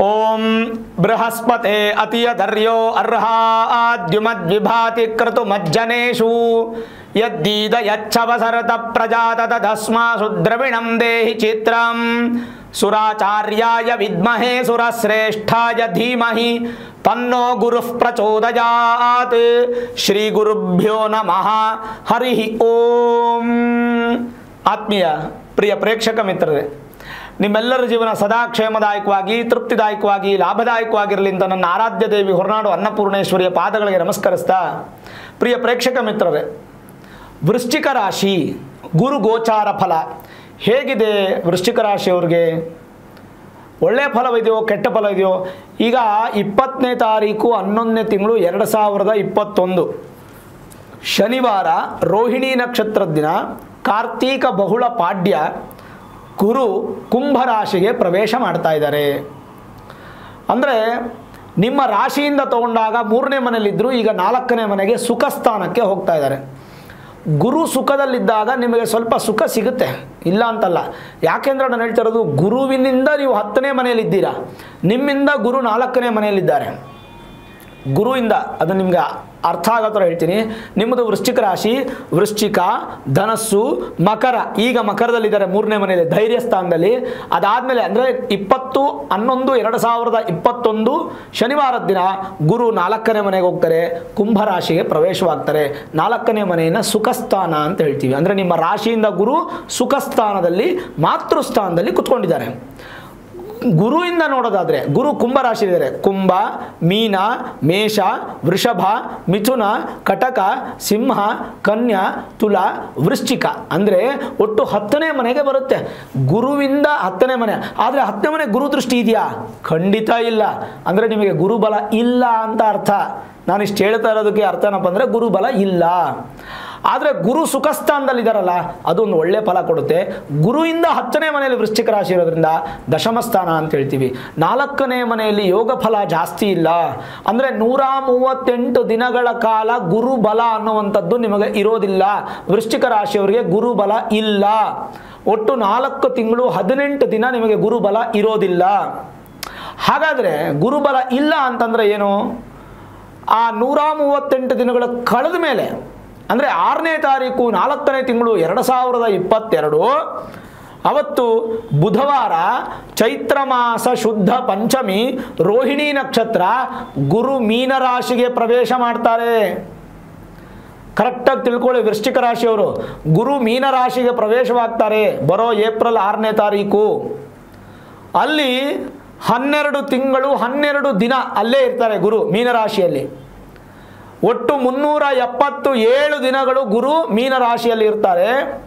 ಓಂ ಬೃಹಸ್ಪತೆ ಅತಿಯಧರ್ಯೋ ಅರ್ಹಾದ್ಯುಮದ್ವಿಭಾತಿ ಕ್ರತುಮಜ್ಜನೇಷು ಯದ್ದೀದ ಯಚ್ಛವಸರತ ಪ್ರಜಾತ ತಸ್ಮಾಸು ದ್ರವಿಣಂ ದೇಹಿ ಚಿತ್ರಂ ಸುರಾಚಾರ್ಯಾಯ ವಿದ್ಮಹೇ ಸುರಶ್ರೇಷ್ಠಾಯ ಧೀಮಹಿ ತನ್ನೋ ಗುರುಃ ಪ್ರಚೋದಯಾತ್ ಶ್ರೀ ಗುರುಭ್ಯೋ ನಮಃ ಹರಿ ಓಂ ಆತ್ಮೀಯ ಪ್ರಿಯ ಪ್ರೇಕ್ಷಕ ಮಿತ್ರರೇ ನಿಮ್ಮೆಲ್ಲರ ಜೀವನ ಸದಾ ಕ್ಷೇಮದಾಯಕವಾಗಿ ತೃಪ್ತಿದಾಯಕವಾಗಿ ಲಾಭದಾಯಕವಾಗಿರಲಿ ಅಂತ ನನ್ನ ಆರಾಧ್ಯ ದೇವಿ ಹೊರನಾಡು ಅನ್ನಪೂರ್ಣೇಶ್ವರಿಯ ಪಾದಗಳಿಗೆ ನಮಸ್ಕರಿಸ್ತಾ ಪ್ರಿಯ ಪ್ರೇಕ್ಷಕ ಮಿತ್ರರೇ ವೃಶ್ಚಿಕ ರಾಶಿ ಗುರು ಗೋಚಾರ ಫಲ ಹೇಗಿದೆ ವೃಶ್ಚಿಕ ರಾಶಿಯವ್ರಿಗೆ ಒಳ್ಳೆಯ ಫಲವಿದೆಯೋ ಕೆಟ್ಟ ಫಲ ಇದೆಯೋ ಈಗ ಇಪ್ಪತ್ತನೇ ತಾರೀಕು ಹನ್ನೊಂದನೇ ತಿಂಗಳು ಎರಡು ಸಾವಿರದ ಇಪ್ಪತ್ತೊಂದು ಶನಿವಾರ ರೋಹಿಣಿ ನಕ್ಷತ್ರದ ದಿನ ಕಾರ್ತೀಕ ಬಹುಳ ಪಾಡ್ಯ ಗುರು ಕುಂಭರಾಶಿಗೆ ಪ್ರವೇಶ ಮಾಡ್ತಾ ಇದ್ದಾರೆ ಅಂದರೆ ನಿಮ್ಮ ರಾಶಿಯಿಂದ ತಗೊಂಡಾಗ ಮೂರನೇ ಮನೆಯಲ್ಲಿದ್ದರು ಈಗ ನಾಲ್ಕನೇ ಮನೆಗೆ ಸುಖ ಸ್ಥಾನಕ್ಕೆ ಹೋಗ್ತಾ ಇದ್ದಾರೆ ಗುರು ಸುಖದಲ್ಲಿದ್ದಾಗ ನಿಮಗೆ ಸ್ವಲ್ಪ ಸುಖ ಸಿಗುತ್ತೆ ಇಲ್ಲ ಅಂತಲ್ಲ ಯಾಕೆಂದ್ರೆ ನಾನು ಹೇಳ್ತಾ ಇರೋದು ಗುರುವಿನಿಂದ ನೀವು ಹತ್ತನೇ ಮನೆಯಲ್ಲಿದ್ದೀರಾ ನಿಮ್ಮಿಂದ ಗುರು ನಾಲ್ಕನೇ ಮನೆಯಲ್ಲಿದ್ದಾರೆ ಗುರುವಿಂದ ಅದು ನಿಮ್ಗೆ ಅರ್ಥ ಆಗೋ ಥರ ಹೇಳ್ತೀನಿ ನಿಮ್ಮದು ವೃಶ್ಚಿಕ ರಾಶಿ ವೃಶ್ಚಿಕ ಧನಸ್ಸು ಮಕರ ಈಗ ಮಕರದಲ್ಲಿದ್ದಾರೆ ಮೂರನೇ ಮನೆಯಲ್ಲಿ ಧೈರ್ಯ ಸ್ಥಾನದಲ್ಲಿ ಅದಾದಮೇಲೆ ಅಂದರೆ ಇಪ್ಪತ್ತು ಹನ್ನೊಂದು ಎರಡು ಸಾವಿರದ ಇಪ್ಪತ್ತೊಂದು ಶನಿವಾರದ ದಿನ ಗುರು ನಾಲ್ಕನೇ ಮನೆಗೆ ಹೋಗ್ತಾರೆ ಕುಂಭರಾಶಿಗೆ ಪ್ರವೇಶವಾಗ್ತಾರೆ ನಾಲ್ಕನೇ ಮನೆಯನ್ನು ಸುಖಸ್ಥಾನ ಅಂತ ಹೇಳ್ತೀವಿ ಅಂದರೆ ನಿಮ್ಮ ರಾಶಿಯಿಂದ ಗುರು ಸುಖಸ್ಥಾನದಲ್ಲಿ ಮಾತೃಸ್ಥಾನದಲ್ಲಿ ಕುತ್ಕೊಂಡಿದ್ದಾರೆ ಗುರುವಿಂದ ನೋಡೋದಾದರೆ ಗುರು ಕುಂಭ ರಾಶಿ ಇದ್ದಾರೆ ಕುಂಭ ಮೀನ ಮೇಷ ವೃಷಭ ಮಿಥುನ ಕಟಕ ಸಿಂಹ ಕನ್ಯಾ ತುಲ ವೃಶ್ಚಿಕ ಅಂದರೆ ಒಟ್ಟು ಹತ್ತನೇ ಮನೆಗೆ ಬರುತ್ತೆ ಗುರುವಿಂದ ಹತ್ತನೇ ಮನೆ ಆದರೆ ಹತ್ತನೇ ಮನೆ ಗುರು ದೃಷ್ಟಿ ಇದೆಯಾ ಖಂಡಿತ ಇಲ್ಲ ಅಂದರೆ ನಿಮಗೆ ಗುರುಬಲ ಇಲ್ಲ ಅಂತ ಅರ್ಥ ನಾನು ಇಷ್ಟು ಹೇಳ್ತಾ ಇರೋದಕ್ಕೆ ಅರ್ಥ ಏನಪ್ಪ ಅಂದರೆ ಗುರುಬಲ ಇಲ್ಲ ಆದರೆ ಗುರು ಸುಖಸ್ಥಾನದಲ್ಲಿದ್ದಾರಲ್ಲ ಅದೊಂದು ಒಳ್ಳೆ ಫಲ ಕೊಡುತ್ತೆ ಗುರುವಿಂದ ಹತ್ತನೇ ಮನೆಯಲ್ಲಿ ವೃಶ್ಚಿಕ ರಾಶಿ ಇರೋದ್ರಿಂದ ದಶಮ ಸ್ಥಾನ ಅಂತ ಹೇಳ್ತೀವಿ ನಾಲ್ಕನೇ ಮನೆಯಲ್ಲಿ ಯೋಗ ಫಲ ಜಾಸ್ತಿ ಇಲ್ಲ ಅಂದರೆ ನೂರ ಮೂವತ್ತೆಂಟು ದಿನಗಳ ಕಾಲ ಗುರು ಬಲ ಅನ್ನುವಂಥದ್ದು ನಿಮಗೆ ಇರೋದಿಲ್ಲ ವೃಶ್ಚಿಕ ರಾಶಿಯವರಿಗೆ ಗುರು ಬಲ ಇಲ್ಲ ಒಟ್ಟು ನಾಲ್ಕು ತಿಂಗಳು ಹದಿನೆಂಟು ದಿನ ನಿಮಗೆ ಗುರುಬಲ ಇರೋದಿಲ್ಲ ಹಾಗಾದರೆ ಗುರುಬಲ ಇಲ್ಲ ಅಂತಂದರೆ ಏನು ಆ ನೂರ ಮೂವತ್ತೆಂಟು ದಿನಗಳ ಕಳೆದ ಮೇಲೆ ಅಂದರೆ ಆರನೇ ತಾರೀಕು ನಾಲ್ಕನೇ ತಿಂಗಳು ಎರಡು ಸಾವಿರದ ಇಪ್ಪತ್ತೆರಡು ಅವತ್ತು ಬುಧವಾರ ಚೈತ್ರ ಮಾಸ ಶುದ್ಧ ಪಂಚಮಿ ರೋಹಿಣಿ ನಕ್ಷತ್ರ ಗುರು ಮೀನರಾಶಿಗೆ ಪ್ರವೇಶ ಮಾಡ್ತಾರೆ ಕರೆಕ್ಟಾಗಿ ತಿಳ್ಕೊಳ್ಳಿ ವೃಶ್ಚಿಕ ರಾಶಿಯವರು ಗುರು ಮೀನರಾಶಿಗೆ ಪ್ರವೇಶವಾಗ್ತಾರೆ ಬರೋ ಏಪ್ರಿಲ್ ಆರನೇ ತಾರೀಕು ಅಲ್ಲಿ ಹನ್ನೆರಡು ತಿಂಗಳು ಹನ್ನೆರಡು ದಿನ ಅಲ್ಲೇ ಇರ್ತಾರೆ ಗುರು ಮೀನರಾಶಿಯಲ್ಲಿ ಒಟ್ಟು ಮುನ್ನೂರ ಎಪ್ಪತ್ತು ಏಳು ದಿನಗಳು ಗುರು ಮೀನರಾಶಿಯಲ್ಲಿ ಇರ್ತಾರೆ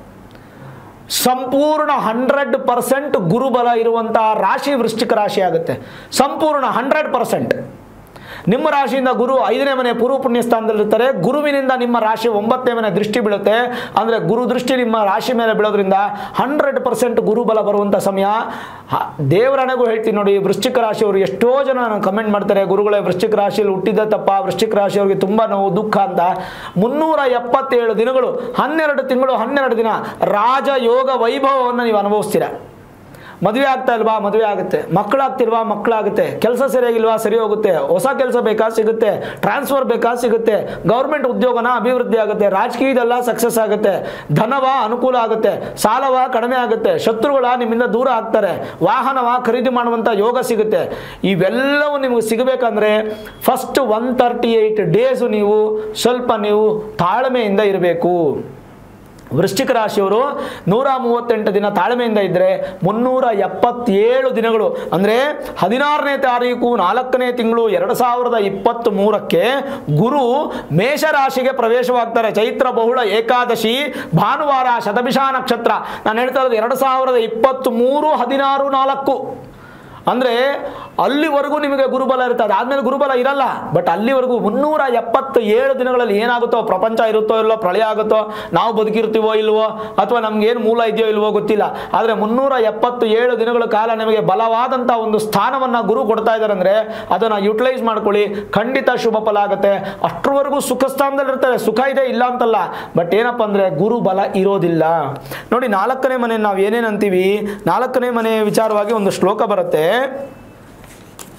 ಸಂಪೂರ್ಣ ಹಂಡ್ರೆಡ್ ಪರ್ಸೆಂಟ್ ಗುರುಬಲ ಇರುವಂತಹ ರಾಶಿ ವೃಶ್ಚಿಕ ರಾಶಿ ಆಗುತ್ತೆ ಸಂಪೂರ್ಣ ಹಂಡ್ರೆಡ್ ಪರ್ಸೆಂಟ್ ನಿಮ್ಮ ರಾಶಿಯಿಂದ ಗುರು ಐದನೇ ಮನೆ ಪೂರ್ವ ಪುಣ್ಯ ಸ್ಥಾನದಲ್ಲಿರ್ತಾರೆ ಗುರುವಿನಿಂದ ನಿಮ್ಮ ರಾಶಿ ಒಂಬತ್ತನೇ ಮನೆ ದೃಷ್ಟಿ ಬೀಳುತ್ತೆ ಅಂದರೆ ಗುರು ದೃಷ್ಟಿ ನಿಮ್ಮ ರಾಶಿ ಮೇಲೆ ಬೀಳೋದ್ರಿಂದ ಹಂಡ್ರೆಡ್ ಪರ್ಸೆಂಟ್ ಗುರುಬಲ ಬರುವಂಥ ಸಮಯ ಹ- ದೇವರಣೆಗೂ ಹೇಳ್ತೀನಿ ನೋಡಿ ವೃಶ್ಚಿಕ ರಾಶಿಯವರು ಎಷ್ಟೋ ಜನ ನಾನು ಕಮೆಂಟ್ ಮಾಡ್ತಾರೆ ಗುರುಗಳೇ ವೃಶ್ಚಿಕ ರಾಶಿಯಲ್ಲಿ ಹುಟ್ಟಿದ ತಪ್ಪ ವೃಶ್ಚಿಕ ರಾಶಿಯವರಿಗೆ ತುಂಬ ನೋವು ದುಃಖ ಅಂತ ಮುನ್ನೂರ ಎಪ್ಪತ್ತೇಳು ದಿನಗಳು ಹನ್ನೆರಡು ತಿಂಗಳು ಹನ್ನೆರಡು ದಿನ ರಾಜಯೋಗ ವೈಭವವನ್ನು ನೀವು ಅನುಭವಿಸ್ತೀರ ಮದುವೆ ಆಗ್ತಾ ಇಲ್ವಾ ಮದುವೆ ಆಗುತ್ತೆ ಮಕ್ಕಳಾಗ್ತಿಲ್ವಾ ಮಕ್ಕಳಾಗುತ್ತೆ ಕೆಲಸ ಸರಿಯಾಗಿಲ್ವಾ ಸರಿ ಹೋಗುತ್ತೆ ಹೊಸ ಕೆಲಸ ಬೇಕಾ ಸಿಗುತ್ತೆ ಟ್ರಾನ್ಸ್ಫರ್ ಬೇಕಾ ಸಿಗುತ್ತೆ ಗೌರ್ಮೆಂಟ್ ಉದ್ಯೋಗನ ಅಭಿವೃದ್ಧಿ ಆಗುತ್ತೆ ರಾಜಕೀಯದೆಲ್ಲ ಸಕ್ಸಸ್ ಆಗುತ್ತೆ ಧನವ ಅನುಕೂಲ ಆಗುತ್ತೆ ಸಾಲವ ಕಡಿಮೆ ಆಗುತ್ತೆ ಶತ್ರುಗಳ ನಿಮ್ಮಿಂದ ದೂರ ಆಗ್ತಾರೆ ವಾಹನವ ಖರೀದಿ ಮಾಡುವಂಥ ಯೋಗ ಸಿಗುತ್ತೆ ಇವೆಲ್ಲವೂ ನಿಮಗೆ ಸಿಗಬೇಕಂದ್ರೆ first one thirty eight days ನೀವು ಸ್ವಲ್ಪ ನೀವು ತಾಳ್ಮೆಯಿಂದ ಇರಬೇಕು ವೃಶ್ಚಿಕ ರಾಶಿಯವರು ನೂರ ಮೂವತ್ತೆಂಟು ದಿನ ತಾಳ್ಮೆಯಿಂದ ಇದ್ದರೆ ಮುನ್ನೂರ ಎಪ್ಪತ್ತೇಳು ದಿನಗಳು ಅಂದರೆ ಹದಿನಾರನೇ ತಾರೀಕು ನಾಲ್ಕನೇ ತಿಂಗಳು ಎರಡು ಸಾವಿರದ ಇಪ್ಪತ್ತ್ ಮೂರಕ್ಕೆ ಗುರು ಮೇಷರಾಶಿಗೆ ಪ್ರವೇಶವಾಗ್ತಾರೆ ಚೈತ್ರ ಬಹುಳ ಏಕಾದಶಿ ಭಾನುವಾರ ಶತಭಿಷ ನಕ್ಷತ್ರ ನಾನು ಹೇಳ್ತಾ ಇರೋದು ಎರಡು ಸಾವಿರದ ಇಪ್ಪತ್ತ್ ಮೂರು ಹದಿನಾರು ನಾಲ್ಕು ಅಂದರೆ ಅಲ್ಲಿವರೆಗೂ ನಿಮಗೆ ಗುರುಬಲ ಇರುತ್ತೆ ಅದಾದ್ಮೇಲೆ ಗುರುಬಲ ಇರಲ್ಲ ಬಟ್ ಅಲ್ಲಿವರೆಗೂ ಮುನ್ನೂರ ಎಪ್ಪತ್ತ ಏಳು ದಿನಗಳಲ್ಲಿ ಏನಾಗುತ್ತೋ ಪ್ರಪಂಚ ಇರುತ್ತೋ ಇಲ್ಲೋ ಪ್ರಳಯ ಆಗುತ್ತೋ ನಾವು ಬದುಕಿರ್ತೀವೋ ಇಲ್ವೋ ಅಥವಾ ನಮ್ಗೆ ಏನು ಮೂಲ ಇದೆಯೋ ಇಲ್ವೋ ಗೊತ್ತಿಲ್ಲ ಆದರೆ ಮುನ್ನೂರ ಎಪ್ಪತ್ತು ಏಳು ದಿನಗಳ ಕಾಲ ನಿಮಗೆ ಬಲವಾದಂಥ ಒಂದು ಸ್ಥಾನವನ್ನು ಗುರು ಕೊಡ್ತಾ ಇದ್ದಾರೆ ಅಂದರೆ ಅದನ್ನು ಯುಟಿಲೈಸ್ ಮಾಡ್ಕೊಳ್ಳಿ ಖಂಡಿತ ಶುಭ ಫಲ ಆಗುತ್ತೆ ಅಷ್ಟರವರೆಗೂ ಸುಖ ಸ್ಥಾನದಲ್ಲಿರ್ತಾರೆ ಸುಖ ಇದೆ ಇಲ್ಲ ಅಂತಲ್ಲ ಬಟ್ ಏನಪ್ಪ ಅಂದರೆ ಗುರು ಬಲ ಇರೋದಿಲ್ಲ ನೋಡಿ ನಾಲ್ಕನೇ ಮನೆ ನಾವು ಏನೇನು ಅಂತೀವಿ ನಾಲ್ಕನೇ ಮನೆ ವಿಚಾರವಾಗಿ ಒಂದು ಶ್ಲೋಕ ಬರುತ್ತೆ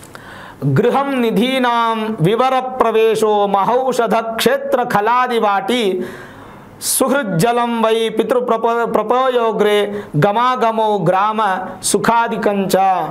ಗೃಹಂ ನಿಧೀನಾಂ ವಿವರ ಪ್ರವೇಶೋ ಮಹೌಷಧ ಕ್ಷೇತ್ರ ಖಲಾದಿವಾಟಿ ಸುಹೃಜ್ಜಲಂ ವೈ ಪಿತೃ ಪ್ರಪ ಪ್ರಪಯೋಗ್ರೆ ಗಮಾಗಮೋ ಗ್ರಾಮ ಸುಖಾದಿಕಂಚ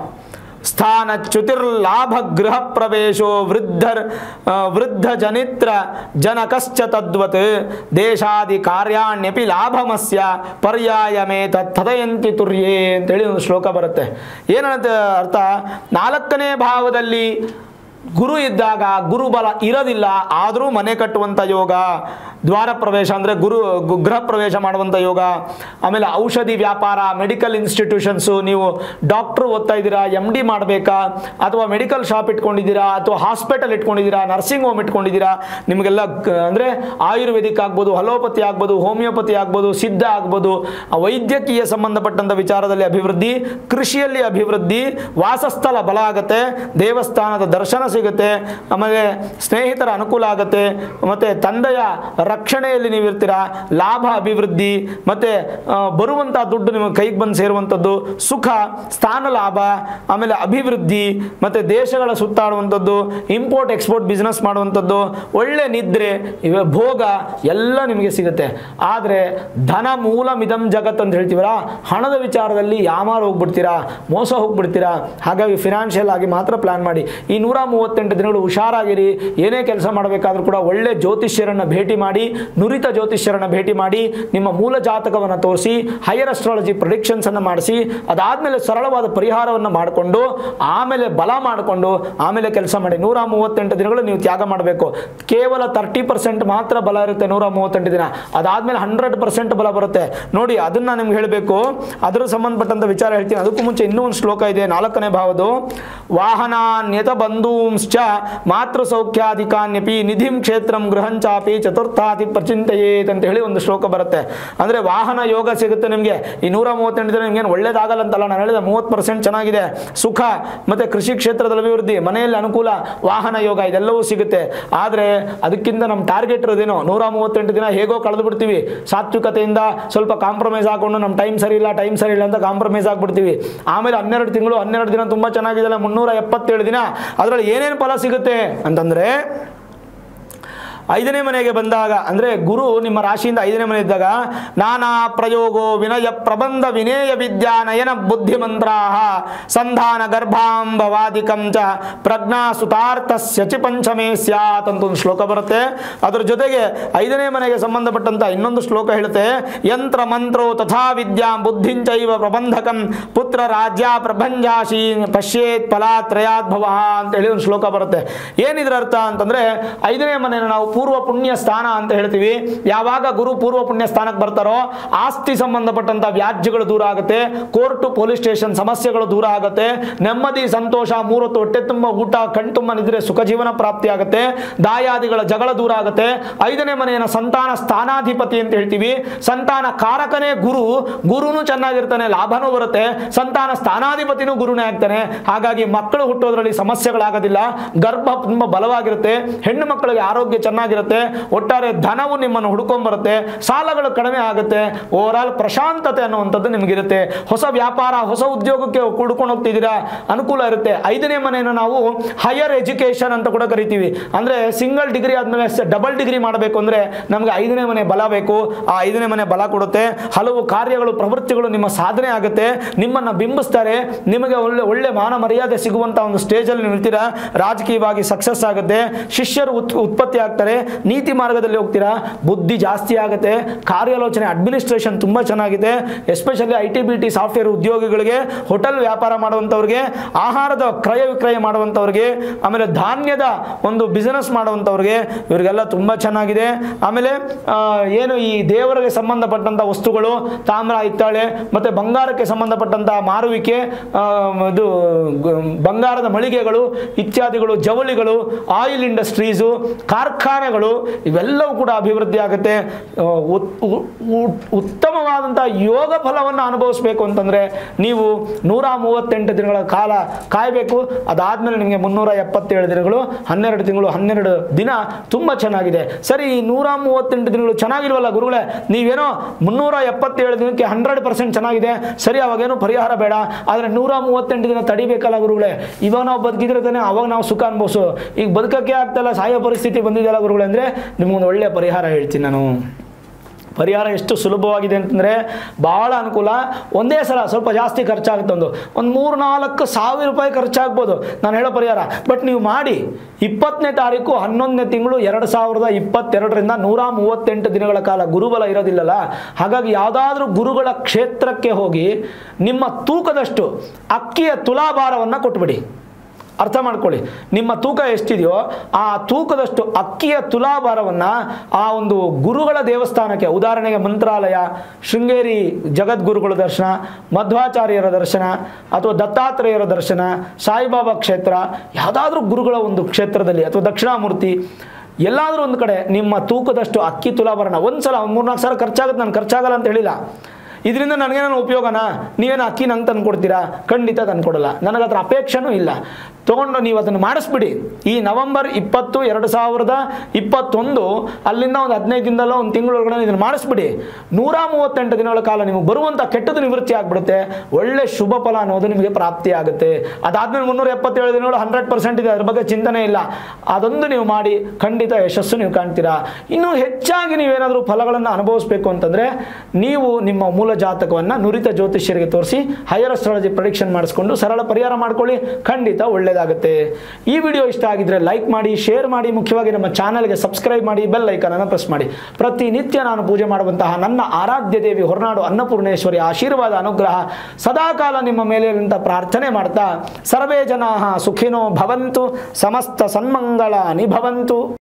ಸ್ಥಾನಚ್ಯುತಿರ್ಲಾಭ ಗೃಹ ಪ್ರವೇಶೋ ವೃದ್ಧರ್ ಆ, ವೃದ್ಧ ಜನಿತ್ರ ಜನಕಶ್ಚ ತದ್ವತ್ ದೇಶಾದಿ ಕಾರ್ಯಾಣ್ಯಪಿ ಲಾಭಮಸ್ಯ ಪರ್ಯಾಯಮೇ ತಥಯಂತಿ ತುರ್ಯೇ ಅಂತೇಳಿ ಒಂದು ಶ್ಲೋಕ ಬರುತ್ತೆ ಏನಂತ ಅರ್ಥ ನಾಲ್ಕನೇ ಭಾವದಲ್ಲಿ ಗುರು ಇದ್ದಾಗ ಗುರುಬಲ ಇರೋದಿಲ್ಲ ಆದರೂ ಮನೆ ಕಟ್ಟುವಂಥ ಯೋಗ ದ್ವಾರ ಪ್ರವೇಶ ಅಂದರೆ ಗುರು ಗು- ಗೃಹ ಪ್ರವೇಶ ಮಾಡುವಂಥ ಯೋಗ ಆಮೇಲೆ ಔಷಧಿ ವ್ಯಾಪಾರ ಮೆಡಿಕಲ್ ಇನ್ಸ್ಟಿಟ್ಯೂಷನ್ಸು ನೀವು ಡಾಕ್ಟ್ರು ಓದ್ತಾ ಇದ್ದೀರಾ ಎಮ್ ಡಿ ಮಾಡಬೇಕಾ ಅಥವಾ ಮೆಡಿಕಲ್ ಶಾಪ್ ಇಟ್ಕೊಂಡಿದ್ದೀರಾ ಅಥವಾ ಹಾಸ್ಪಿಟಲ್ ಇಟ್ಕೊಂಡಿದ್ದೀರಾ ನರ್ಸಿಂಗ್ ಹೋಮ್ ಇಟ್ಕೊಂಡಿದ್ದೀರಾ ನಿಮಗೆಲ್ಲ ಕ- ಅಂದರೆ ಆಯುರ್ವೇದಿಕ್ ಆಗ್ಬೋದು ಹಲೋಪತಿ ಆಗ್ಬೋದು ಹೋಮಿಯೋಪತಿ ಆಗ್ಬೋದು ಸಿದ್ಧ ಆಗ್ಬೋದು ಆ ವೈದ್ಯಕೀಯ ಸಂಬಂಧಪಟ್ಟಂಥ ವಿಚಾರದಲ್ಲಿ ಅಭಿವೃದ್ಧಿ ಕೃಷಿಯಲ್ಲಿ ಅಭಿವೃದ್ಧಿ ವಾಸಸ್ಥಳ ಬಲ ಆಗುತ್ತೆ ದೇವಸ್ಥಾನದ ದರ್ಶನ ಸಿಗುತ್ತೆ ಆಮೇಲೆ ಸ್ನೇಹಿತರ ಅನುಕೂಲ ಆಗುತ್ತೆ ಮತ್ತು ತಂದೆಯ ರಕ್ಷಣೆಯಲ್ಲಿ ನೀವು ಇರ್ತೀರಾ ಲಾಭ ಅಭಿವೃದ್ಧಿ ಮತ್ತು ಬರುವಂಥ ದುಡ್ಡು ನಿಮಗೆ ಕೈಗೆ ಬಂದು ಸೇರುವಂಥದ್ದು ಸುಖ ಸ್ಥಾನ ಲಾಭ ಆಮೇಲೆ ಅಭಿವೃದ್ಧಿ ಮತ್ತು ದೇಶಗಳ ಸುತ್ತಾಡುವಂಥದ್ದು ಇಂಪೋರ್ಟ್ ಎಕ್ಸ್ಪೋರ್ಟ್ ಬಿಸ್ನೆಸ್ ಮಾಡುವಂಥದ್ದು ಒಳ್ಳೆ ನಿದ್ರೆ ಇವ ಭೋಗ ಎಲ್ಲ ನಿಮಗೆ ಸಿಗುತ್ತೆ ಆದರೆ ಧನ ಮೂಲ ಮಿದಂ ಜಗತ್ ಅಂತ ಹೇಳ್ತೀವಲ್ಲ ಹಣದ ವಿಚಾರದಲ್ಲಿ ಯಾಮಾರು ಹೋಗ್ಬಿಡ್ತೀರಾ ಮೋಸ ಹೋಗ್ಬಿಡ್ತೀರಾ ಹಾಗಾಗಿ ಫಿನಾನ್ಷಿಯಲ್ ಆಗಿ ಮಾತ್ರ ಪ್ಲಾನ್ ಮಾಡಿ ಈ ನೂರ ಮೂವತ್ತೆಂಟು ದಿನಗಳು ಹುಷಾರಾಗಿರಿ ಏನೇ ಕೆಲಸ ಮಾಡಬೇಕಾದ್ರೂ ಕೂಡ ಒಳ್ಳೆ ಜ್ಯೋತಿಷ್ಯರನ್ನು ಭೇಟಿ ಮಾಡಿ ನುರಿತ ಜ್ಯೋತಿಷ್ಯರನ್ನು ಭೇಟಿ ಮಾಡಿ ನಿಮ್ಮ ಮೂಲ ಜಾತಕವನ್ನು ತೋರಿಸಿ ಹೈಯರ್ ಅಸ್ಟ್ರಾಲಜಿ ಪ್ರೊಡಿಕ್ಷನ್ಸ್ ಅನ್ನು ಮಾಡಿಸಿ ಅದಾದಮೇಲೆ ಸರಳವಾದ ಪರಿಹಾರವನ್ನು ಮಾಡಿಕೊಂಡು ಆಮೇಲೆ ಬಲ ಮಾಡಿಕೊಂಡು ಆಮೇಲೆ ಕೆಲಸ ಮಾಡಿ ನೂರ ಮೂವತ್ತೆಂಟು ದಿನಗಳು ನೀವು ತ್ಯಾಗ ಮಾಡಬೇಕು ಕೇವಲ ತರ್ಟಿ ಪರ್ಸೆಂಟ್ ಮಾತ್ರ ಬಲ ಇರುತ್ತೆ ನೂರ ಮೂವತ್ತೆಂಟು ದಿನ ಅದಾದ್ಮೇಲೆ ಹಂಡ್ರೆಡ್ ಪರ್ಸೆಂಟ್ ಬಲ ಬರುತ್ತೆ ನೋಡಿ ಅದನ್ನ ನಿಮ್ಗೆ ಹೇಳಬೇಕು ಅದರ ಸಂಬಂಧಪಟ್ಟಂತ ವಿಚಾರ ಹೇಳ್ತೀನಿ ಅದಕ್ಕೂ ಮುಂಚೆ ಇನ್ನೂ ಒಂದು ಶ್ಲೋಕ ಇದೆ ನಾಲ್ಕನೇ ಭಾವದು ವಾಹನಾನ್ಯತ ಬಂಧೂಂಶ್ಚ ಮಾತೃ ಸೌಖ್ಯಾಧಿಕಾನ್ಯಪಿ ನಿಧಿಂ ಕ್ಷೇತ್ರಂ ಗೃಹಂಚಾಪಿ ಚತುರ್ಥಾತಿ ಪ್ರಚಿಂತೆಯೇತ್ ಅಂತ ಹೇಳಿ ಒಂದು ಶ್ಲೋಕ ಬರುತ್ತೆ ಅಂದ್ರೆ ವಾಹನ ಯೋಗ ಸಿಗುತ್ತೆ ನಿಮಗೆ ಈ ನೂರ ಮೂವತ್ತೆಂಟು ದಿನ ನಿಮ್ಗೆ ಒಳ್ಳೇದಾಗಲ್ಲ ಅಂತಲ್ಲ ನಾನು ಹೇಳಿದೆ ಮೂವತ್ತು ಪರ್ಸೆಂಟ್ ಚೆನ್ನಾಗಿದೆ ಸುಖ ಮತ್ತೆ ಕೃಷಿ ಕ್ಷೇತ್ರದಲ್ಲಿ ಅಭಿವೃದ್ಧಿ ಮನೆಯಲ್ಲಿ ಅನುಕೂಲ ವಾಹನ ಯೋಗ ಇದೆಲ್ಲವೂ ಸಿಗುತ್ತೆ ಆದರೆ ಅದಕ್ಕಿಂತ ನಮ್ಮ ಟಾರ್ಗೆಟ್ ಇರೋದೇನು ನೂರ ಮೂವತ್ತೆಂಟು ದಿನ ಹೇಗೋ ಕಳೆದು ಬಿಡ್ತೀವಿ ಸಾತ್ವಿಕತೆಯಿಂದ ಸ್ವಲ್ಪ ಕಾಂಪ್ರಮೈಸ್ ಹಾಕೊಂಡು ನಮ್ಮ ಟೈಮ್ ಸರಿ ಇಲ್ಲ ಟೈಮ್ ಸರಿ ಇಲ್ಲ ಅಂತ ಕಾಂಪ್ರಮೈಸ್ ಆಗ್ಬಿಡ್ತೀವಿ ಆಮೇಲೆ ಹನ್ನೆರಡು ತಿಂಗಳು ಹನ್ನೆರಡು ದಿನ ತುಂಬ ಚೆನ್ನಾಗಿದೆಲ್ಲ ಮುನ್ನೂರ ಎಪ್ಪತ್ತೇಳು ದಿನ ಅದರಲ್ಲಿ ಏನೇನು ಫಲ ಸಿಗುತ್ತೆ ಅಂತಂದರೆ ಐದನೇ ಮನೆಗೆ ಬಂದಾಗ ಅಂದರೆ ಗುರು ನಿಮ್ಮ ರಾಶಿಯಿಂದ ಐದನೇ ಮನೆ ಇದ್ದಾಗ ನಾನಾ ಪ್ರಯೋಗೋ ವಿನಯ ಪ್ರಬಂಧ ವಿನೇಯ ವಿದ್ಯಾ ನಯನ ಬುದ್ಧಿಮಂತ್ರಾಹ ಸಂಧಾನ ಗರ್ಭಾಂಬವಾದಿಕಂ ಚ ಪ್ರಜ್ಞಾ ಸುತಾರ್ಥಸ್ಯ ಚಿ ಪಂಚಮೇ ಸ್ಯಾತ್ ಅಂತ ಒಂದು ಶ್ಲೋಕ ಬರುತ್ತೆ ಅದ್ರ ಜೊತೆಗೆ ಐದನೇ ಮನೆಗೆ ಸಂಬಂಧಪಟ್ಟಂತ ಇನ್ನೊಂದು ಶ್ಲೋಕ ಹೇಳುತ್ತೆ ಯಂತ್ರ ಮಂತ್ರೋ ತಥಾ ವಿದ್ಯಾ ಬುದ್ಧಿಂಚೈವ ಪ್ರಬಂಧಕಂ ಪುತ್ರ ರಾಜ್ಯ ಪ್ರಭಂಜಾಶಿ ಪಶ್ಯೇತ್ ಫಲಾತ್ರಯಾತ್ ಭವ ಅಂತ ಹೇಳಿ ಒಂದು ಶ್ಲೋಕ ಬರುತ್ತೆ ಏನಿದ್ರ ಅರ್ಥ ಅಂತಂದ್ರೆ ಐದನೇ ಮನೆಯನ್ನು ನಾವು ಪೂರ್ವ ಪುಣ್ಯ ಸ್ಥಾನ ಅಂತ ಹೇಳ್ತೀವಿ ಯಾವಾಗ ಗುರು ಪೂರ್ವ ಪುಣ್ಯ ಸ್ಥಾನಕ್ಕೆ ಬರ್ತಾರೋ ಆಸ್ತಿ ಸಂಬಂಧಪಟ್ಟಂತ ವ್ಯಾಜ್ಯಗಳು ದೂರ ಆಗುತ್ತೆ ಕೋರ್ಟು ಪೊಲೀಸ್ ಸ್ಟೇಷನ್ ಸಮಸ್ಯೆಗಳು ದೂರ ಆಗುತ್ತೆ ನೆಮ್ಮದಿ ಸಂತೋಷ ಮೂರೊತ್ತು ಹೊಟ್ಟೆ ತುಂಬ ಊಟ ಕಣ್ ತುಂಬ ನಿದ್ರೆ ಸುಖ ಜೀವನ ಪ್ರಾಪ್ತಿ ಆಗುತ್ತೆ ದಾಯಾದಿಗಳ ಜಗಳ ದೂರ ಆಗುತ್ತೆ ಐದನೇ ಮನೆಯನ್ನು ಸಂತಾನ ಸ್ಥಾನಾಧಿಪತಿ ಅಂತ ಹೇಳ್ತೀವಿ ಸಂತಾನ ಕಾರಕನೇ ಗುರು ಗುರುನು ಚೆನ್ನಾಗಿರ್ತಾನೆ ಲಾಭನೂ ಬರುತ್ತೆ ಸಂತಾನ ಸ್ಥಾನಾಧಿಪತಿನೂ ಗುರುನೇ ಆಗ್ತಾನೆ ಹಾಗಾಗಿ ಮಕ್ಕಳು ಹುಟ್ಟೋದ್ರಲ್ಲಿ ಸಮಸ್ಯೆಗಳಾಗೋದಿಲ್ಲ ಗರ್ಭ ತುಂಬ ಬಲವಾಗಿರುತ್ತೆ ಹೆಣ್ಣು ಮಕ್ಕಳಿಗೆ ಆರೋಗ್ಯ ಚೆನ್ನಾಗಿರುತ್ತೆ ಒಟ್ಟಾರೆ ಧನವು ನಿಮ್ಮನ್ನು ಹುಡ್ಕೊಂಡ್ಬರುತ್ತೆ ಸಾಲಗಳು ಕಡಿಮೆ ಆಗುತ್ತೆ ಓವರ್ ಆಲ್ ಪ್ರಶಾಂತತೆ ಅನ್ನುವಂಥದ್ದು ನಿಮಗಿರುತ್ತೆ ಹೊಸ ವ್ಯಾಪಾರ ಹೊಸ ಉದ್ಯೋಗಕ್ಕೆ ಕುಡ್ಕೊಂಡು ಹೋಗ್ತಿದ್ದೀರಾ ಅನುಕೂಲ ಇರುತ್ತೆ ಐದನೇ ಮನೆಯನ್ನು ನಾವು ಹೈಯರ್ ಎಜುಕೇಶನ್ ಅಂತ ಕೂಡ ಕರಿತೀವಿ ಅಂದರೆ ಸಿಂಗಲ್ ಡಿಗ್ರಿ ಆದಮೇಲೆ ಡಬಲ್ ಡಿಗ್ರಿ ಮಾಡಬೇಕು ಅಂದರೆ ನಮಗೆ ಐದನೇ ಮನೆ ಬಲ ಬೇಕು ಆ ಐದನೇ ಮನೆ ಬಲ ಕೊಡುತ್ತೆ ಹಲವು ಕಾರ್ಯಗಳು ಪ್ರವೃತ್ತಿಗಳು ನಿಮ್ಮ ಸಾಧನೆ ಆಗುತ್ತೆ ನಿಮ್ಮನ್ನು ಬಿಂಬಿಸ್ತಾರೆ ನಿಮಗೆ ಒಳ್ಳೆ ಒಳ್ಳೆ ಮಾನ ಮರ್ಯಾದೆ ಸಿಗುವಂಥ ಒಂದು ಸ್ಟೇಜಲ್ಲಿ ನೀವು ಇರ್ತೀರಾ ರಾಜಕೀಯವಾಗಿ ಸಕ್ಸಸ್ ಆಗುತ್ತೆ ಶಿಷ್ಯರು ಉತ್ ಉತ್ಪತ್ತಿ ಆಗ್ತಾರೆ ನೀತಿ ಮಾರ್ಗದಲ್ಲಿ ಹೋಗ್ತೀರಾ ಬುದ್ಧಿ ಜಾಸ್ತಿ ಆಗುತ್ತೆ ಕಾರ್ಯಾಲೋಚನೆ ಅಡ್ಮಿನಿಸ್ಟ್ರೇಷನ್ ತುಂಬ ಚೆನ್ನಾಗಿದೆ especially I T B T software ಉದ್ಯೋಗಿಗಳಿಗೆ ಹೋಟೆಲ್ ವ್ಯಾಪಾರ ಮಾಡುವಂಥವ್ರಿಗೆ ಆಹಾರದ ಕ್ರಯ ವಿಕ್ರಯ ಮಾಡುವಂಥವ್ರಿಗೆ ಆಮೇಲೆ ಧಾನ್ಯದ ಒಂದು ಬಿಸಿನೆಸ್ ಮಾಡುವಂಥವ್ರಿಗೆ ಇವರಿಗೆಲ್ಲ ತುಂಬ ಚೆನ್ನಾಗಿದೆ ಆಮೇಲೆ ಆ, ಏನು ಈ ದೇವರಿಗೆ ಸಂಬಂಧಪಟ್ಟಂಥ ವಸ್ತುಗಳು ತಾಮ್ರ ಹಿತ್ತಾಳೆ ಮತ್ತು ಬಂಗಾರಕ್ಕೆ ಸಂಬಂಧಪಟ್ಟಂಥ ಮಾರುವಿಕೆ ಆ, ಇದು ಗ- ಬಂಗಾರದ ಮಳಿಗೆಗಳು ಇತ್ಯಾದಿಗಳು ಜವಳಿಗಳು ಆಯಿಲ್ ಇಂಡಸ್ಟ್ರೀಸು ಕಾರ್ಖಾನೆ ಉಪಾಯಗಳು ಇವೆಲ್ಲವೂ ಕೂಡ ಅಭಿವೃದ್ಧಿ ಆಗುತ್ತೆ ಆ, ಉತ್- ಉ- ಉ- ಉತ್ತಮವಾದಂಥ ಯೋಗ ಫಲವನ್ನು ಅನುಭವಿಸಬೇಕು ಅಂತಂದರೆ ನೀವು ನೂರ ಮೂವತ್ತೆಂಟು ದಿನಗಳ ಕಾಲ ಕಾಯಬೇಕು ಅದಾದಮೇಲೆ ನಿಮಗೆ ಮುನ್ನೂರ ಎಪ್ಪತ್ತೇಳು ದಿನಗಳು ಹನ್ನೆರಡು ತಿಂಗಳು ಹನ್ನೆರಡು ದಿನ ತುಂಬ ಚೆನ್ನಾಗಿದೆ ಸರಿ ಈ ನೂರ ಮೂವತ್ತೆಂಟು ದಿನಗಳು ಚೆನ್ನಾಗಿಲ್ವಲ್ಲ ಗುರುಗಳೇ ನೀವೇನೋ ಮುನ್ನೂರ ಎಪ್ಪತ್ತೇಳು ದಿನಕ್ಕೆ ಹಂಡ್ರೆಡ್ ಪರ್ಸೆಂಟ್ ಚೆನ್ನಾಗಿದೆ ಸರಿ ಅವಾಗೇನು ಪರಿಹಾರ ಬೇಡ ಆದರೆ ನೂರ ಮೂವತ್ತೆಂಟು ದಿನ ತಡಿಬೇಕಲ್ಲ ಗುರುಗಳೇ ಇವಾಗ ನಾವು ಬದುಕಿದ್ರೆ ತಾನೇ ಅವಾಗ ನಾವು ಸುಖ ಅನ್ಭವಿಸು ಈಗ ಬದುಕಕ್ಕೆ ಆಗ್ತಲ್ಲ ಸಾಯೋ ಪರಿಸ್ಥಿತಿ ಬಂದಿದೆಯಲ್ಲ ಗುರುಗಳೇ ಅಂದರೆ ನಿಮಗೊಂದು ಒಳ್ಳೆಯ ಪರಿಹಾರ ಹೇಳ್ತೀನಿ ನಾನು ಪರಿಹಾರ ಎಷ್ಟು ಸುಲಭವಾಗಿದೆ ಅಂತಂದರೆ ಭಾಳ ಅನುಕೂಲ ಒಂದೇ ಸಲ ಸ್ವಲ್ಪ ಜಾಸ್ತಿ ಖರ್ಚಾಗುತ್ತೆ ಒಂದು ಒಂದು ಮೂರು ನಾಲ್ಕು ಸಾವಿರ ರೂಪಾಯಿ ಖರ್ಚಾಗ್ಬೋದು ನಾನು ಹೇಳೋ ಪರಿಹಾರ ಬಟ್ ನೀವು ಮಾಡಿ ಇಪ್ಪತ್ತನೇ ತಾರೀಕು ಹನ್ನೊಂದನೇ ತಿಂಗಳು ಎರಡು ಸಾವಿರದ ಇಪ್ಪತ್ತೆರಡರಿಂದ ನೂರ ಮೂವತ್ತೆಂಟು ದಿನಗಳ ಕಾಲ ಗುರುಬಲ ಇರೋದಿಲ್ಲಲ್ಲ ಹಾಗಾಗಿ ಯಾವುದಾದ್ರೂ ಗುರುಗಳ ಕ್ಷೇತ್ರಕ್ಕೆ ಹೋಗಿ ನಿಮ್ಮ ತೂಕದಷ್ಟು ಅಕ್ಕಿಯ ತುಲಾಭಾರವನ್ನು ಕೊಟ್ಬಿಡಿ ಅರ್ಥ ಮಾಡ್ಕೊಳ್ಳಿ ನಿಮ್ಮ ತೂಕ ಎಷ್ಟಿದೆಯೋ ಆ ತೂಕದಷ್ಟು ಅಕ್ಕಿಯ ತುಲಾಭಾರವನ್ನು ಆ ಒಂದು ಗುರುಗಳ ದೇವಸ್ಥಾನಕ್ಕೆ ಉದಾಹರಣೆಗೆ ಮಂತ್ರಾಲಯ ಶೃಂಗೇರಿ ಜಗದ್ಗುರುಗಳ ದರ್ಶನ ಮಧ್ವಾಚಾರ್ಯರ ದರ್ಶನ ಅಥವಾ ದತ್ತಾತ್ರೇಯರ ದರ್ಶನ ಸಾಯಿಬಾಬಾ ಕ್ಷೇತ್ರ ಯಾವುದಾದ್ರೂ ಗುರುಗಳ ಒಂದು ಕ್ಷೇತ್ರದಲ್ಲಿ ಅಥವಾ ದಕ್ಷಿಣಾಮೂರ್ತಿ ಎಲ್ಲಾದರೂ ಒಂದು ಕಡೆ ನಿಮ್ಮ ತೂಕದಷ್ಟು ಅಕ್ಕಿ ತುಲಾಭರಣ ಒಂದು ಸಲ ಒಂದು ಮೂರ್ನಾಲ್ಕು ಸಾವಿರ ಖರ್ಚಾಗುತ್ತೆ ನಾನು ಖರ್ಚಾಗಲ್ಲ ಅಂತ ಹೇಳಿಲ್ಲ ಇದರಿಂದ ನನಗೇನೋ ಉಪಯೋಗನಾ ನೀವೇನು ಅಕ್ಕಿ ನಂಗೆ ತಂದು ಕೊಡ್ತೀರಾ ಖಂಡಿತ ತಂದು ಕೊಡಲ್ಲ ನನಗೆ ಅದರ ಅಪೇಕ್ಷೆನೂ ಇಲ್ಲ ತೊಗೊಂಡು ನೀವು ಅದನ್ನು ಮಾಡಿಸ್ಬಿಡಿ ಈ ನವೆಂಬರ್ ಇಪ್ಪತ್ತು ಎರಡು ಸಾವಿರದ ಇಪ್ಪತ್ತೊಂದು ಅಲ್ಲಿಂದ ಒಂದು ಹದಿನೈದು ದಿನದಲ್ಲೋ ಒಂದು ತಿಂಗಳೊಳಗಡೆ ಇದನ್ನು ಮಾಡಿಸ್ಬಿಡಿ ನೂರ ಮೂವತ್ತೆಂಟು ದಿನಗಳ ಕಾಲ ನಿಮಗೆ ಬರುವಂಥ ಕೆಟ್ಟದ್ದು ನಿವೃತ್ತಿ ಆಗಿಬಿಡುತ್ತೆ ಒಳ್ಳೆ ಶುಭ ಫಲ ಅನ್ನೋದು ನಿಮಗೆ ಪ್ರಾಪ್ತಿ ಆಗುತ್ತೆ ಅದಾದ್ಮೇಲೆ ಮುನ್ನೂರ ಎಪ್ಪತ್ತೇಳು ದಿನಗಳು ಹಂಡ್ರೆಡ್ ಪರ್ಸೆಂಟ್ ಇದೆ ಅದ್ರ ಬಗ್ಗೆ ಚಿಂತನೆ ಇಲ್ಲ ಅದೊಂದು ನೀವು ಮಾಡಿ ಖಂಡಿತ ಯಶಸ್ಸು ನೀವು ಕಾಣ್ತೀರಾ ಇನ್ನು ಹೆಚ್ಚಾಗಿ ನೀವೇನಾದರೂ ಫಲಗಳನ್ನು ಅನುಭವಿಸಬೇಕು ಅಂತಂದರೆ ನೀವು ನಿಮ್ಮ ಮೂಲ ಜಾತಕವನ್ನು ನುರಿತ ಜ್ಯೋತಿಷ್ಯರಿಗೆ ತೋರಿಸಿ ಹೈಯರ್ ಅಸ್ಟ್ರಾಲಜಿ ಪ್ರಡಿಕ್ಷನ್ ಮಾಡಿಸ್ಕೊಂಡು ಸರಳ ಪರಿಹಾರ ಮಾಡ್ಕೊಳ್ಳಿ ಖಂಡಿತ ಒಳ್ಳೆಯದಾಗುತ್ತೆ ಈ ವಿಡಿಯೋ ಇಷ್ಟ ಆಗಿದ್ರೆ ಲೈಕ್ ಮಾಡಿ ಶೇರ್ ಮಾಡಿ ಮುಖ್ಯವಾಗಿ ನಮ್ಮ ಚಾನಲ್ಗೆ ಸಬ್ಸ್ಕ್ರೈಬ್ ಮಾಡಿ ಬೆಲ್ ಐಕನನ್ನು ಪ್ರೆಸ್ ಮಾಡಿ ಪ್ರತಿನಿತ್ಯ ನಾನು ಪೂಜೆ ಮಾಡುವಂತಹ ನನ್ನ ಆರಾಧ್ಯ ದೇವಿ ಹೊರನಾಡು ಅನ್ನಪೂರ್ಣೇಶ್ವರಿ ಆಶೀರ್ವಾದ ಅನುಗ್ರಹ ಸದಾಕಾಲ ನಿಮ್ಮ ಮೇಲೆ ಅಂತ ಪ್ರಾರ್ಥನೆ ಮಾಡ್ತಾ ಸರ್ವೇ ಜನಾ ಸುಖಿನೋ ಭವಂತು ಸಮಸ್ತ ಸನ್ಮಂಗಳಾನಿ ಭವಂತು